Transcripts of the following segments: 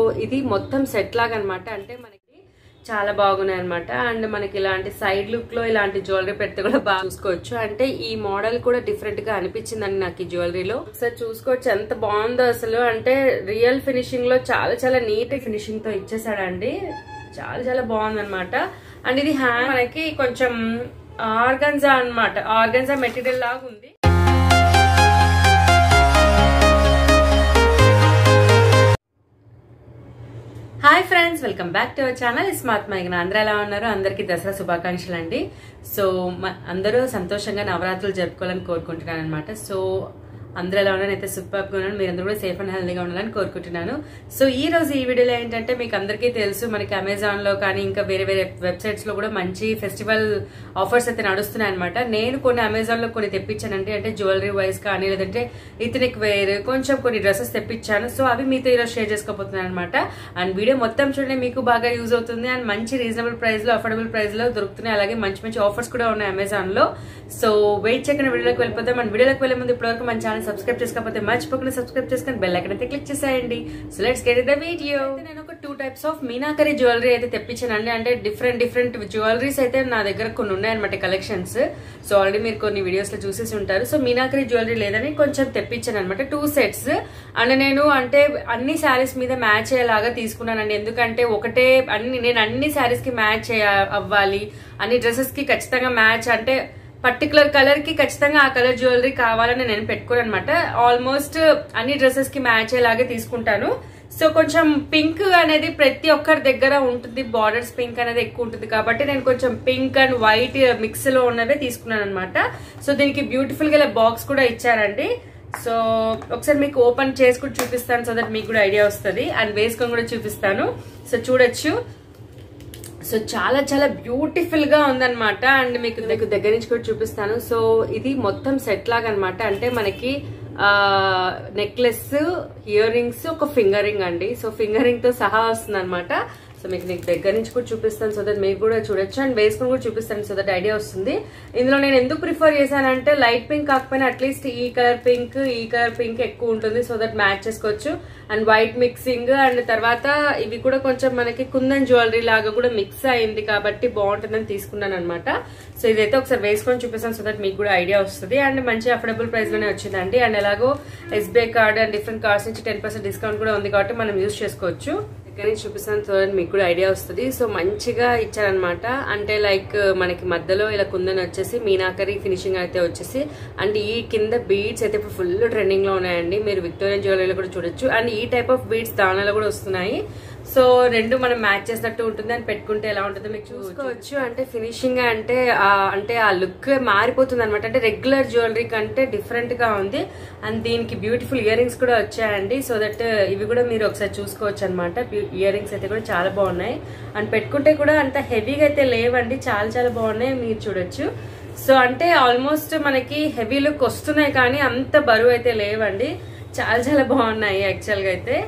ఇది మొత్తం సెట్ లాగా అనమాట అంటే మనకి చాలా బాగున్నాయి అనమాట అండ్ మనకి ఇలాంటి సైడ్ లుక్ లో ఇలాంటి జ్యువెలరీ పెడితే కూడా బాగా చూసుకోవచ్చు అంటే ఈ మోడల్ కూడా డిఫరెంట్ గా అనిపించిందండి నాకు ఈ జ్యువెలరీలో ఒకసారి చూసుకోవచ్చు ఎంత బాగుందో అసలు అంటే రియల్ ఫినిషింగ్ లో చాలా చాలా నీట్ ఫినిషింగ్ తో ఇచ్చేసాడండి చాలా చాలా బాగుంది అనమాట అండ్ ఇది హ్యాండ్ మనకి కొంచెం ఆర్గన్జా అన్నమాట ఆర్గన్జా మెటీరియల్ లాగా ఉంది hi friends welcome back to our channel smart మైగ్న అందరూ ఎలా ఉన్నారు అందరికీ దసరా శుభాకాంక్షలు అండి సో మ- అందరూ సంతోషంగా నవరాత్రులు జరుపుకోవాలని కోరుకుంటున్నాను అనమాట సో అందరూ ఎలా ఉన్నాను అయితే సూపర్ గా ఉన్నాను మీరు అందరూ కూడా సేఫ్ అండ్ హెల్దీగా ఉండాలని కోరుకుంటున్నాను సో ఈ రోజు ఈ వీడియోలో ఏంటంటే మీకు అందరికీ తెలుసు మనకి అమెజాన్ లో కానీ ఇంకా వేరే వేరే వెబ్సైట్స్ లో కూడా మంచి ఫెస్టివల్ ఆఫర్స్ అయితే నడుస్తున్నాయి అనమాట నేను కొన్ని అమెజాన్ లో కొన్ని తెప్పించానండి అంటే జ్యువెలరీ వైజ్ కానీ లేదంటే ఇతనికి వేర్ కొంచెం కొన్ని డ్రెస్సెస్ తెప్పించాను సో అవి మీతో ఈరోజు షేర్ చేసుకోబోతున్నాను అనమాట అండ్ వీడియో మొత్తం చూడండి మీకు బాగా యూజ్ అవుతుంది అండ్ మంచి రీజనబుల్ ప్రైస్ లో అఫోర్డబుల్ ప్రైస్ లో దొరుకుతున్నాయి అలాగే మంచి మంచి ఆఫర్స్ కూడా ఉన్నాయి అమెజాన్ లో సో వెయిట్ చేయకుండా వీడియోలోకి వెళ్ళిపోతాం అండ్ వీడియోలోకి వెళ్ళే ముందు ఇప్పటివరకు మన ఛానల్ సబ్స్క్రైబ్ చేసుకోకపోతే మర్చిపోకుండా సబ్స్క్రైబ్ చేసుకొని బెల్ ఐకన్ అయితే క్లిక్ చేసేయండి so let's get the video నేను ఒక two types of meenakari jewellery అయితే తెప్పించానండి అంటే డిఫరెంట్ డిఫరెంట్ జ్యువెలరీస్ అయితే నా దగ్గర కొన్ని ఉన్నాయన్నమాట కలెక్షన్స్ సో ఆల్రెడీ మీరు కొన్ని వీడియోస్ లో చూసేసి ఉంటారు సో మీనాకరి జ్యువెలరీ లేదని కొంచెం తెప్పించాను అనమాట టూ సెట్స్ అండ్ నేను అంటే అన్ని శారీస్ మీద మ్యాచ్ అయ్యేలాగా తీసుకున్నానండి ఎందుకంటే ఒకటే అన్ని నేను అన్ని శారీస్ కి మ్యాచ్ అవ్వాలి అన్ని డ్రెస్సెస్ కి ఖచ్చితంగా మ్యాచ్ అంటే పర్టికులర్ కలర్ కి ఖచ్చితంగా ఆ కలర్ జ్యువెలరీ కావాలని నేను పెట్టుకోను అనమాట ఆల్మోస్ట్ అన్ని డ్రెస్సెస్ కి మ్యాచ్ అయ్యేలాగే తీసుకుంటాను సో కొంచెం పింక్ అనేది ప్రతి ఒక్కరి దగ్గర ఉంటుంది బార్డర్స్ పింక్ అనేది ఎక్కువ ఉంటుంది కాబట్టి నేను కొంచెం పింక్ అండ్ వైట్ మిక్స్ లో ఉన్నవే తీసుకున్నాను అనమాట సో దీనికి బ్యూటిఫుల్ గా బాక్స్ కూడా ఇచ్చారండి సో ఒకసారి మీకు ఓపెన్ చేసి కూడా చూపిస్తాను సో దట్ మీకు కూడా ఐడియా వస్తుంది అండ్ వేసుకొని కూడా చూపిస్తాను సో చూడొచ్చు సో చాలా చాలా బ్యూటిఫుల్ గా ఉందన్నమాట అండ్ మీకు మీకు దగ్గర నుంచి కూడా చూపిస్తాను సో ఇది మొత్తం సెట్ లాగా అనమాట అంటే మనకి నెక్లెస్ ఇయర్ రింగ్స్ ఒక ఫింగరింగ్ అండి సో ఫింగరింగ్ తో సహా వస్తుంది అనమాట సో మీకు నీకు దగ్గర నుంచి కూడా చూపిస్తాను సో దట్ మీరు కూడా చూడొచ్చు అండ్ వేసుకొని కూడా చూపిస్తాను సో దట్ ఐడియా వస్తుంది ఇందులో నేను ఎందుకు ప్రిఫర్ చేశానంటే లైట్ పింక్ కాకపోయినా అట్లీస్ట్ ఈ కలర్ పింక్ ఈ కలర్ పింక్ ఎక్కువ ఉంటుంది సో దట్ మ్యాచ్ చేసుకోవచ్చు అండ్ వైట్ మిక్సింగ్ అండ్ తర్వాత ఇవి కూడా కొంచెం మనకి కుందన్ జ్యువెలరీ లాగా కూడా మిక్స్ అయింది కాబట్టి బాగుంటుందని తీసుకున్నాను అనమాట సో ఇదైతే ఒకసారి వేసుకొని చూపిస్తాను సో దట్ మీకు కూడా ఐడియా వస్తుంది అండ్ మంచి అఫోర్డబుల్ ప్రైస్ లోనే వచ్చిందండి అండ్ ఎలాగో SBI card and different cards నుంచి టెన్ పర్సెంట్ డిస్కౌంట్ కూడా ఉంది కాబట్టి మనం యూస్ చేసుకోవచ్చు దగ్గర నుంచి చూపిస్తాను సో that మీకు కూడా ఐడియా వస్తుంది సో మంచిగా ఇచ్చారనమాట అంటే లైక్ మనకి మధ్యలో ఇలా కుందని వచ్చేసి మీనాకరి ఫినిషింగ్ అయితే వచ్చేసి అండ్ ఈ కింద బీడ్స్ అయితే ఇప్పుడు ఫుల్ ట్రెండింగ్ లో ఉన్నాయండి మీరు విక్టోరియన్ జ్యువెలరీలో కూడా చూడొచ్చు అండ్ ఈ టైప్ ఆఫ్ బీడ్స్ దానిలో కూడా వస్తున్నాయి సో రెండు మనం మ్యాచ్ చేసినట్టు ఉంటుంది అని పెట్టుకుంటే ఎలా ఉంటుందో మీకు చూసుకోవచ్చు అంటే ఫినిషింగ్ అంటే ఆ అంటే ఆ లుక్ మారిపోతుంది అనమాట అంటే రెగ్యులర్ జ్యువెలరీ కంటే డిఫరెంట్ గా ఉంది అండ్ దీనికి బ్యూటిఫుల్ ఇయర్ రింగ్స్ కూడా వచ్చాయండి సో దట్ ఇవి కూడా మీరు ఒకసారి చూసుకోవచ్చు అనమాట ఇయర్ రింగ్స్ అయితే కూడా చాలా బాగున్నాయి అండ్ పెట్టుకుంటే కూడా అంత హెవీగా అయితే లేవండి చాలా చాలా బాగున్నాయి మీరు చూడొచ్చు సో అంటే ఆల్మోస్ట్ మనకి హెవీ లుక్ వస్తున్నాయి కానీ అంత బరువు అయితే లేవండి చాలా చాలా బాగున్నాయి యాక్చువల్ గా అయితే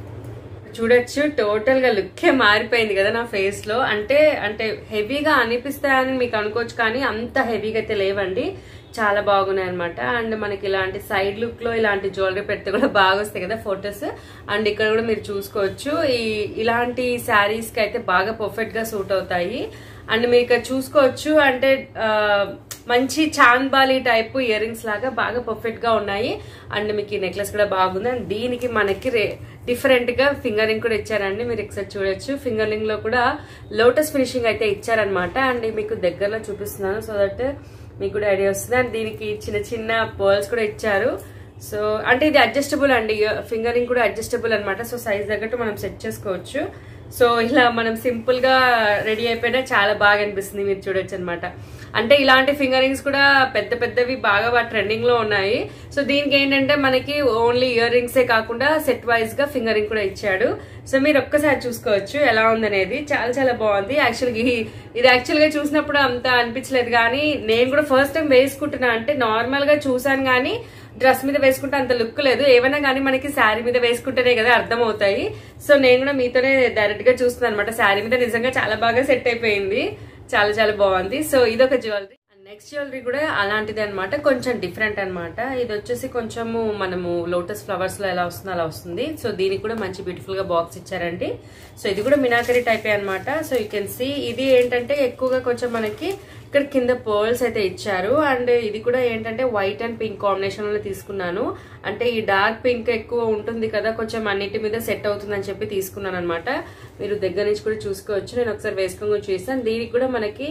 చూడొచ్చు టోటల్ గా లుక్కే మారిపోయింది కదా నా ఫేస్ లో అంటే అంటే హెవీగా అనిపిస్తాయని మీకు అనుకోవచ్చు కానీ అంత హెవీగా అయితే లేవండి చాలా బాగున్నాయి అనమాట అండ్ మనకి ఇలాంటి సైడ్ లుక్ లో ఇలాంటి జ్యువెలరీ పెడితే కూడా బాగా వస్తాయి కదా ఫొటోస్ అండ్ ఇక్కడ కూడా మీరు చూసుకోవచ్చు ఈ ఇలాంటి శారీస్ కి అయితే బాగా పర్ఫెక్ట్ గా సూట్ అవుతాయి అండ్ మీరు ఇక్కడ చూసుకోవచ్చు అంటే ఆ, మంచి చాంద్బాలి టైప్ ఇయర్ రింగ్స్ లాగా బాగా పర్ఫెక్ట్ గా ఉన్నాయి అండ్ మీకు ఈ నెక్లెస్ కూడా బాగుంది అండ్ దీనికి మనకి రే డిఫరెంట్ గా ఫింగర్ రింగ్ కూడా ఇచ్చారండి మీరు ఒకసారి చూడొచ్చు ఫింగర్ రింగ్ లో కూడా లోటస్ ఫినిషింగ్ అయితే ఇచ్చారనమాట అండ్ మీకు దగ్గరలో చూపిస్తున్నాను సో దట్ మీకు కూడా ఐడియా వస్తుంది అండ్ దీనికి చిన్న చిన్న పర్ల్స్ కూడా ఇచ్చారు సో అంటే ఇది అడ్జస్టబుల్ అండి ఫింగర్ రింగ్ కూడా అడ్జస్టబుల్ అనమాట సో సైజ్ తగ్గట్టు మనం సెట్ చేసుకోవచ్చు సో ఇలా మనం సింపుల్ గా రెడీ అయిపోయినా చాలా బాగా అనిపిస్తుంది మీరు చూడొచ్చు అనమాట అంటే ఇలాంటి ఫింగర్ రింగ్స్ కూడా పెద్ద పెద్దవి బాగా ట్రెండింగ్ లో ఉన్నాయి సో దీనికి ఏంటంటే మనకి ఓన్లీ ఇయర్ రింగ్సే కాకుండా సెట్ వైజ్ గా ఫింగర్ రింగ్ కూడా ఇచ్చాడు సో మీరు ఒక్కసారి చూసుకోవచ్చు ఎలా ఉందనేది చాలా చాలా బాగుంది యాక్చువల్గా ఇది యాక్చువల్ గా చూసినప్పుడు అంత అనిపించలేదు కానీ నేను కూడా ఫస్ట్ టైం వేసుకుంటున్నా అంటే నార్మల్ గా చూసాను కానీ డ్రెస్ మీద వేసుకుంటే అంత లుక్ లేదు ఏమైనా కానీ మనకి శారీ మీద వేసుకుంటేనే కదా అర్థం అవుతాయి సో నేను కూడా మీతోనే డైరెక్ట్ గా చూస్తున్నాను అనమాట శారీ మీద నిజంగా చాలా బాగా సెట్ అయిపోయింది చాలా చాలా బాగుంది సో ఇదొక జ్యువెలరీ నెక్స్ట్ జ్యువెలరీ కూడా అలాంటిది అనమాట కొంచెం డిఫరెంట్ అన్నమాట ఇది వచ్చేసి కొంచెము మనము లోటస్ ఫ్లవర్స్ లో ఎలా వస్తుందో అలా వస్తుంది సో దీనికి కూడా మంచి బ్యూటిఫుల్ గా బాక్స్ ఇచ్చారండి సో ఇది కూడా మినాకరీ టైపే అన్నమాట సో యూ కెన్ సీ ఇది ఏంటంటే ఎక్కువగా కొంచెం మనకి ఇక్కడ కింద పర్ల్స్ అయితే ఇచ్చారు అండ్ ఇది కూడా ఏంటంటే వైట్ అండ్ పింక్ కాంబినేషన్ లో తీసుకున్నాను అంటే ఈ డార్క్ పింక్ ఎక్కువ ఉంటుంది కదా కొంచెం అన్నిటి మీద సెట్ అవుతుందని చెప్పి తీసుకున్నాను అనమాట మీరు దగ్గర నుంచి కూడా చూసుకోవచ్చు నేను ఒకసారి వేసుకొని కూడా చూసాను దీనికి కూడా మనకి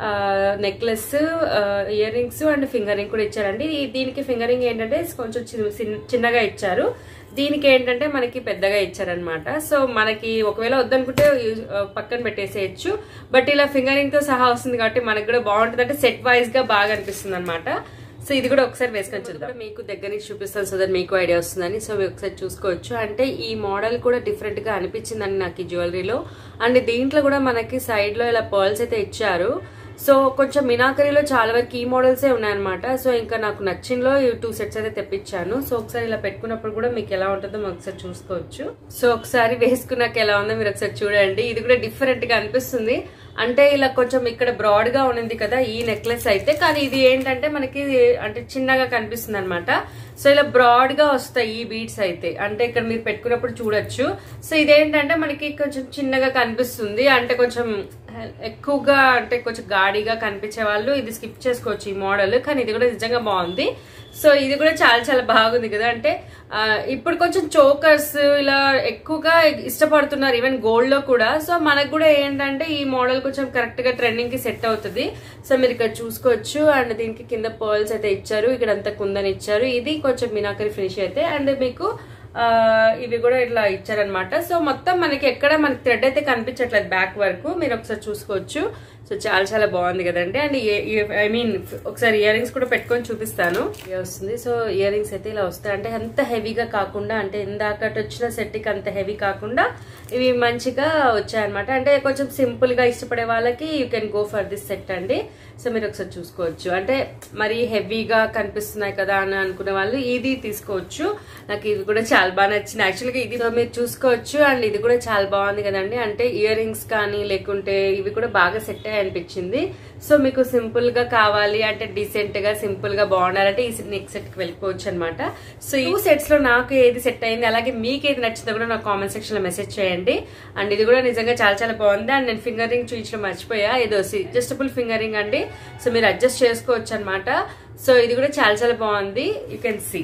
necklace earrings and finger ring కూడా ఇచ్చారండి ఈ- దీనికి ఫింగర్ రింగ్ ఏంటంటే కొంచెం చిన్న- చిన్న- చిన్నగా ఇచ్చారు దీనికి ఏంటంటే మనకి పెద్దగా ఇచ్చారనమాట సో మనకి ఒకవేళ వద్దనుకుంటే యూజ్- ఆ, పక్కన పెట్టేసేయచ్చు బట్ ఇలా ఫింగరింగ్ తో సహా వస్తుంది కాబట్టి మనకి కూడా బాగుంటుంది అంటే సెట్ వైజ్ గా బాగా అనిపిస్తుంది అనమాట సో ఇది కూడా ఒకసారి వేసుకొని చూద్దాం మీకు దగ్గర నుంచి చూపిస్తాను సో దట్ మీకు ఐడియా వస్తుందని సో మీరు ఒకసారి చూసుకోవచ్చు అంటే ఈ మోడల్ కూడా డిఫరెంట్ గా అనిపించిందండి నాకు ఈ జ్యువెలరీలో అండ్ దీంట్లో కూడా మనకి సైడ్ లో ఇలా పర్ల్స్ అయితే ఇచ్చారు సో కొంచెం మినాకరీలో చాలా వరకు ఈ మోడల్సే ఉన్నాయన్నమాట సో ఇంకా నాకు నచ్చింలో ఈ టూ సెట్స్ అయితే తెప్పించాను సో ఒకసారి ఇలా పెట్టుకున్నప్పుడు కూడా మీకు ఎలా ఉంటుందో మీరు ఒకసారి చూసుకోవచ్చు సో ఒకసారి వేసుకున్నాక ఎలా ఉందో మీరు ఒకసారి చూడండి ఇది కూడా డిఫరెంట్ గా అనిపిస్తుంది అంటే ఇలా కొంచెం ఇక్కడ బ్రాడ్ గా ఉన్నది కదా ఈ నెక్లెస్ అయితే కానీ ఇది ఏంటంటే మనకి అంటే చిన్నగా కనిపిస్తుంది అనమాట సో ఇలా బ్రాడ్ గా వస్తాయి ఈ బీడ్స్ అయితే అంటే ఇక్కడ మీరు పెట్టుకున్నప్పుడు చూడొచ్చు సో ఇదేంటంటే మనకి కొంచెం చిన్నగా కనిపిస్తుంది అంటే కొంచెం ఎక్కువగా అంటే కొంచెం గాడిగా కనిపించే వాళ్ళు ఇది స్కిప్ చేసుకోవచ్చు ఈ మోడల్ కానీ ఇది కూడా నిజంగా బాగుంది సో ఇది కూడా చాలా చాలా బాగుంది కదా అంటే ఆ, ఇప్పుడు కొంచెం చోకర్స్ ఇలా ఎక్కువగా ఇష్టపడుతున్నారు ఈవెన్ గోల్డ్ లో కూడా సో మనకు కూడా ఏంటంటే ఈ మోడల్ కొంచెం కరెక్ట్ గా ట్రెండింగ్ కి సెట్ అవుతుంది సో మీరు ఇక్కడ చూసుకోవచ్చు అండ్ దీనికి కింద పర్ల్స్ అయితే ఇచ్చారు ఇక్కడ అంతా కుందని ఇచ్చారు ఇది కొంచెం మినాకరి ఫినిష్ అయితే అండ్ మీకు ఆ, ఇవి కూడా ఇట్లా ఇచ్చారనమాట సో మొత్తం మనకి ఎక్కడ మనకి థ్రెడ్ అయితే కనిపించట్లేదు బ్యాక్ వరకు మీరు ఒకసారి చూసుకోవచ్చు సో చాలా చాలా బాగుంది కదండి అండ్ ఐ మీన్ ఒకసారి ఇయర్ రింగ్స్ కూడా పెట్టుకొని చూపిస్తాను ఇది వస్తుంది సో ఇయర్ రింగ్స్ అయితే ఇలా వస్తాయి అంటే అంత హెవీగా కాకుండా అంటే ఇందాకటి వచ్చిన సెట్కి అంత హెవీ కాకుండా ఇవి మంచిగా వచ్చాయన్నమాట అంటే కొంచెం సింపుల్ గా ఇష్టపడే వాళ్ళకి you can go for this set అండి సో మీరు ఒకసారి చూసుకోవచ్చు అంటే మరి హెవీగా కనిపిస్తున్నాయి కదా అని అనుకునే వాళ్ళు ఇది తీసుకోవచ్చు నాకు ఇది కూడా చాలా బాగా నచ్చింది యాక్చువల్గా ఇది సో మీరు చూసుకోవచ్చు అండ్ ఇది కూడా చాలా బాగుంది కదండి అంటే ఇయర్ రింగ్స్ కానీ లేకుంటే ఇవి కూడా బాగా సెట్ అయ్యి అనిపించింది సో మీకు సింపుల్ గా కావాలి అంటే డీసెంట్ గా సింపుల్ గా బాగుండాలంటే ఈ నెక్స్ట్ సెట్ కి వెళ్ళిపోవచ్చు అనమాట సో ఈ సెట్స్ లో నాకు ఏది సెట్ అయింది అలాగే మీకు ఏది నచ్చిందో కూడా నాకు కామెంట్ సెక్షన్ లో మెసేజ్ చేయండి అండ్ ఇది కూడా నిజంగా చాలా చాలా బాగుంది అండ్ నేను ఫింగర్ రింగ్ చూపించడం మర్చిపోయా ఏదో అడ్జస్టబుల్ ఫింగర్ రింగ్ అండి సో మీరు అడ్జస్ట్ చేసుకోవచ్చు అనమాట సో ఇది కూడా చాలా చాలా బాగుంది యూ కెన్ సీ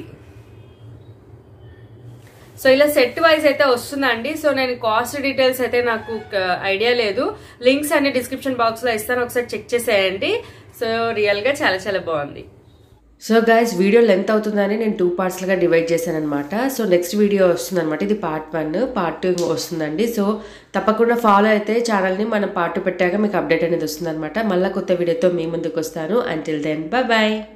సో ఇలా సెట్ వైజ్ అయితే వస్తుందండి సో నేను కాస్ట్ డీటెయిల్స్ అయితే నాకు ఐడియా లేదు లింక్స్ అన్ని డిస్క్రిప్షన్ బాక్స్ లో ఇస్తాను ఒకసారి చెక్ చేసేయండి సో రియల్ గా చాలా చాలా బాగుంది సో గైస్ వీడియో లెంత్ అవుతుందని నేను టూ పార్ట్స్లుగా డివైడ్ చేశాను అనమాట సో నెక్స్ట్ వీడియో వస్తుందన్నమాట ఇది పార్ట్ వన్ పార్ట్ టూ వస్తుందండి సో తప్పకుండా ఫాలో అయితే ఛానల్ని మనం పార్ట్ టూ పెట్టాక మీకు అప్డేట్ అనేది వస్తుందన్నమాట మళ్ళీ కొత్త వీడియోతో మీ ముందుకు వస్తాను అంటిల్ దెన్ బాయ్ బాయ్